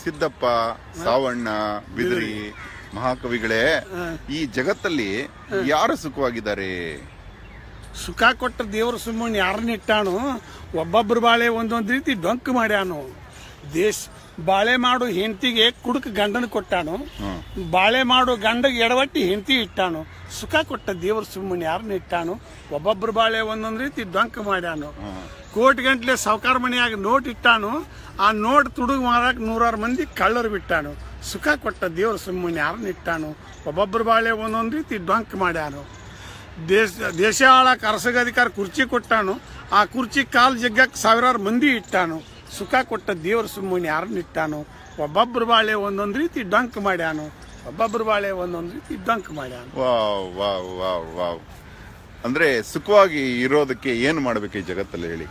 ಸಿದ್ದಪ್ಪ ಸಾವಣ್ಣ ಬಿದಿರಿ ಮಹಾಕವಿಗಳೇ ಈ ಜಗತ್ತಲ್ಲಿ ಯಾರು ಸುಖವಾಗಿದ್ದಾರೆ ಸುಖ ಕೊಟ್ಟ ದೇವ್ರ ಸುಮ್ಮನೆ ಯಾರನ್ನ ಇಟ್ಟಾನು ಒಬ್ಬೊಬ್ರು ಬಾಳೆ ಒಂದೊಂದು ರೀತಿ ಡೊಂಕ್ ಮಾಡ್ಯಾನು ದೇಶ ಬಾಳೆ ಮಾಡು ಹೆಂಡತಿಗೆ ಕುಡುಕ ಗಂಡನ ಕೊಟ್ಟಾನು ಬಾಳೆ ಮಾಡು ಗಂಡಗೆ ಎಡವಟ್ಟಿ ಹೆಂಡತಿ ಇಟ್ಟಾನು ಸುಖ ಕೊಟ್ಟ ದೇವ್ರ ಸುಮ್ಮನೆ ಯಾರನ್ನ ಇಟ್ಟಾನು ಒಬ್ಬೊಬ್ರು ಬಾಳೆ ಒಂದೊಂದು ರೀತಿ ಡೊಂಕ್ ಮಾಡ್ಯಾನು ಕೋಟಿ ಗಂಟ್ಲೆ ಸಾವುಕಾರ ಮನೆಯಾಗ ನೋಟ್ ಇಟ್ಟಾನು ಆ ನೋಟ್ ತುಡುಗ್ ಮಾರಕ್ ನೂರಾರು ಮಂದಿ ಕಳ್ಳರು ಬಿಟ್ಟಾನು ಸುಖ ಕೊಟ್ಟ ದೇವ್ರ ಸುಮ್ಮನೆ ಯಾರನ್ನ ಇಟ್ಟಾನು ಒಬ್ಬೊಬ್ರು ಬಾಳೆ ಒಂದೊಂದು ರೀತಿ ಡೊಂಕ್ ಮಾಡ್ಯಾನು ದೇಶ ದೇಶ ಆಳಕ್ಕೆ ಅರಸಗಾಧಿಕಾರ ಕುರ್ಚಿ ಕೊಟ್ಟಾನು ಆ ಕುರ್ಚಿ ಕಾಲ್ ಜಗ್ಗಕ್ಕೆ ಸಾವಿರಾರು ಮಂದಿ ಇಟ್ಟಾನು ಸುಖ ಕೊಟ್ಟ ದೇವ್ರ ಸುಮ್ಮನೆ ಯಾರನ್ನ ಇಟ್ಟಾನು ಒಬ್ಬೊಬ್ರು ಬಾಳೆ ಒಂದೊಂದು ರೀತಿ ಡಂಕ್ ಮಾಡ್ಯಾನು ಒಬ್ಬೊಬ್ರು ಬಾಳೆ ಒಂದೊಂದು ರೀತಿ ಡಂಕ್ ಮಾಡ್ಯಾನು ವಾವ್ ವಾವ್ ವಾವ್ ವಾವ್ ಅಂದ್ರೆ ಸುಖವಾಗಿ ಇರೋದಕ್ಕೆ ಏನ್ ಮಾಡ್ಬೇಕು ಈ ಜಗತ್ತಲ್ಲಿ ಹೇಳಿ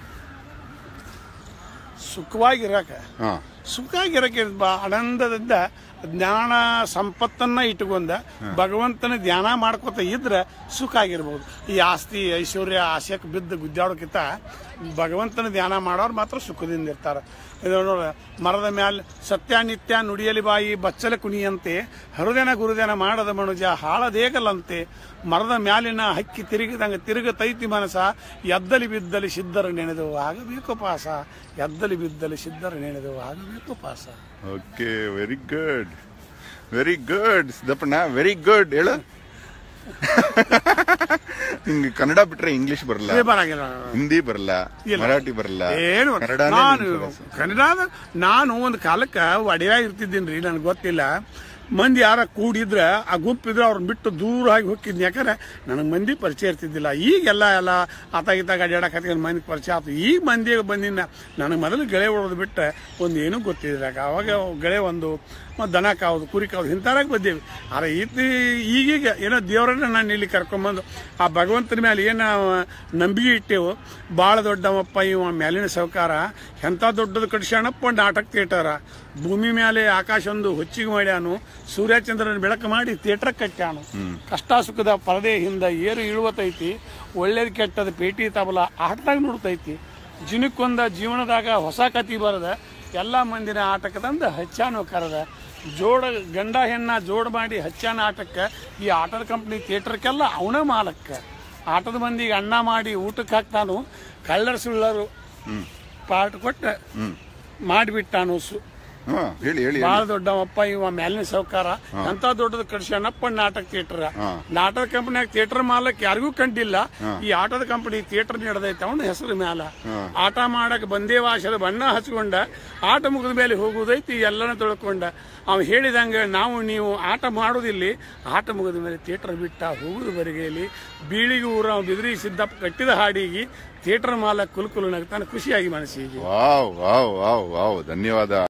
ಸುಖವಾಗಿರಕ ಹಾ ಸುಖವಾಗಿರಕ್ಕೆ ಬಾ ಆನಂದದಿಂದ ಜ್ಞಾನ ಸಂಪತ್ತನ್ನ ಇಟ್ಕೊಂಡ ಭಗವಂತನ ಧ್ಯಾನ ಮಾಡ್ಕೊತ ಇದ್ರೆ ಸುಖ ಆಗಿರ್ಬೋದು ಈ ಆಸ್ತಿ ಐಶ್ವರ್ಯ ಆಸೆಕ್ ಬಿದ್ದು ಗುದ್ದಾಡೋಕ್ಕಿಂತ ಭಗವಂತನ ಧ್ಯಾನ ಮಾಡೋರು ಮಾತ್ರ ಸುಖದಿಂದ ಇರ್ತಾರೆ ಇದು ನೋಡ ಮರದ ಮ್ಯಾಲ ಸತ್ಯ ನಿತ್ಯ ನುಡಿಯಲಿ ಬಾಯಿ ಬಚ್ಚಲ ಕುಣಿಯಂತೆ ಹರುದೆನ ಗುರುದೆನ ಮಾಡದ ಮನುಜ ಹಾಳದೇಗಲಂತೆ ಮರದ ಮ್ಯಾಲಿನ ಹಕ್ಕಿ ತಿರುಗಿದಂಗ ತಿರುಗತೈತಿ ಮನಸ ಎದ್ದಲಿ ಬಿದ್ದಲಿ ಸಿದ್ಧರ ನೆನೆದು ಆಗಬೇಕು ಪಾಸ ಎದ್ದಲಿ ಬಿದ್ದಲಿ ಸಿದ್ಧರ ನೆನೆದು ಆಗಬೇಕು ಪಾಸ okay very good very good ಸಿದ್ದಪ್ಪಣ್ಣ ವೆರಿ ಗುಡ್ ಹೇಳು ನಿಂಗೆ ಕನ್ನಡ ಬಿಟ್ರೆ ಇಂಗ್ಲಿಷ್ ಬರಲ್ಲ ಇದೇ ಬರಂಗಿಲ್ಲ ಹಿಂದಿ ಬರಲ್ಲ ಇಲ್ಲ. ಮರಾಠಿ ಬರಲ್ಲ ಏನು ಕನ್ನಡನೇ ನಾನು ನಿನ್ ಕೆಲಸ. ಕನ್ನಡದ ನಾನು ಒಂದು ಕಾಲಕ್ಕೆ ಒಡೆಯ ಇರ್ತಿದ್ದೀನಿ ರೀ ನನಗೆ ಗೊತ್ತಿಲ್ಲ ಮಂದಿ ಯಾರ ಕೂಡಿದ್ರ ಆ ಗುಂಪಿದ್ರೆ ಅವ್ರನ್ನ ಬಿಟ್ಟು ದೂರ ಆಗಿ ಹೋಗಿದ್ನಿ ಯಾಕಂದ್ರೆ ನನಗೆ ಮಂದಿ ಪರಿಚಯ ಇರ್ತಿದ್ದಿಲ್ಲ ಈಗೆಲ್ಲ ಎಲ್ಲ ಆತ ಗೀತ ಅಡ್ಯಾಡಕತ್ಕೊಂಡು ಮಂದಿ ಪರಿಚಯ ಆಯ್ತು ಈಗ ಮಂದಿಗೆ ಬಂದಿನ ನನಗೆ ಮೊದಲು ಗೆಳೆ ಹೊಡೋದು ಬಿಟ್ಟು ಒಂದು ಏನೂ ಗೊತ್ತಿದ್ದಿಲ್ಲ ಅವಾಗ ಗೆಳೆ ಒಂದು ಮತ್ತು ದನ ಕಾವುದು ಕುರಿ ಕಾವುದು ಇಂಥವ್ರಾಗ ಬಂದೇವಿ ಆದ್ರೆ ಇದು ಈಗೀಗ ಏನೋ ದೇವರನ್ನ ನಾನು ಇಲ್ಲಿ ಕರ್ಕೊಂಬಂದು ಆ ಭಗವಂತನ ಮೇಲೆ ಏನು ನಂಬಿಕೆ ಇಟ್ಟೆವು ಭಾಳ ದೊಡ್ಡವಪ್ಪ ಇವ ಮೇಲಿನ ಸೌಕಾರ ಎಂಥ ದೊಡ್ಡದು ಕಟ್ಸ್ಯಾಣಪ್ಪ ಒಂದು ನಾಟಕ ಥಿಯೇಟರ ಭೂಮಿ ಮೇಲೆ ಆಕಾಶ ಒಂದು ಹೊಚ್ಚಿಗೆ ಮಾಡ್ಯಾನು ಸೂರ್ಯಚಂದ್ರನ ಬೆಳಕು ಮಾಡಿ ಥಿಯೇಟರ್ ಕಟ್ಟ್ಯಾನು ಕಷ್ಟ ಸುಖದ ಪರದೆ ಹಿಂದ ಏರು ಇಳುವತೈತಿ ಒಳ್ಳೇದು ಕೆಟ್ಟದ ಪೇಟಿ ತಬಲ ಆಟದಾಗ ನೋಡ್ತೈತಿ ಜಿನಕ್ಕೊಂದ ಜೀವನದಾಗ ಹೊಸ ಕತಿ ಬರದ ಎಲ್ಲ ಮಂದಿನ ಆಟಕ್ಕೆ ತಂದು ಹಚ್ಚಾನು ಕರೆದ ಜೋಡ ಗಂಡ ಹೆಣ್ಣ ಜೋಡ್ ಮಾಡಿ ಹಚ್ಚಾನ ಆಟಕ್ಕೆ ಈ ಆಟದ ಕಂಪ್ನಿ ಥಿಯೇಟರ್ಗೆಲ್ಲ ಅವನೇ ಮಾಲಕ್ಕ ಆಟದ ಮಂದಿಗೆ ಅನ್ನ ಮಾಡಿ ಊಟಕ್ಕೆ ಹಾಕ್ತಾನು ಕಳ್ಳರ ಸುಳ್ಳರು ಪಾರ್ಟ್ ಕೊಟ್ಟ ಮಾಡಿಬಿಟ್ಟಾನು ಸು ಹಾ ಹೇಳಿ ಹೇಳಿ ಬಹಳ ದೊಡ್ಡವಪ್ಪ ಇವ ಮೇಲಿನ ಸೌಕಾರ ಅಂತ ದೊಡ್ಡದು ಕಡ್ಸ್ಯಾನಪ್ಪ ನಾಟಕ ಥಿಯೇಟರ್ ನಾಟಕ ಕಂಪನಿಯಾಗ ಥಿಯೇಟರ್ ಮಾಲಕ್ ಯಾರಿಗೂ ಕಂಡಿಲ್ಲ ಈ ಆಟದ ಕಂಪನಿ ಥಿಯೇಟರ್ ನಡೆದೈತೆ ಅವನ ಹೆಸರು ಮ್ಯಾಲ ಆಟ ಮಾಡಕ್ ಬಂದೇ ವಾಸದ ಬಣ್ಣ ಹಚ್ಕೊಂಡ ಆಟ ಮುಗಿದ ಮೇಲೆ ಹೋಗುದೈತಿ ಎಲ್ಲನ ತಿಳ್ಕೊಂಡ ಅವ ಹೇಳಿದಂಗೆ ನಾವು ನೀವು ಆಟ ಮಾಡೋದಿಲ್ಲಿ ಆಟ ಮುಗಿದ ಮೇಲೆ ಥಿಯೇಟರ್ ಬಿಟ್ಟ ಹೋಗುದು ಬರಿಗೆಯಲ್ಲಿ ಬೀಳಿಗೆ ಊರ ಬಿದಿರಿ ಸಿದ್ದಪ್ಪ ಕಟ್ಟಿದ ಹಾಡಿಗೆ ಥಿಯೇಟರ್ ಮಾಲಕ್ ಕುಲ್ಕುಲು ನಗ್ತಾನೆ ಖುಷಿಯಾಗಿ ಮನಸ್ಸಿಗೆ ವಾವ್ ವಾವ್ ವಾವ್ ವಾವ್ ಧನ್ಯವಾದ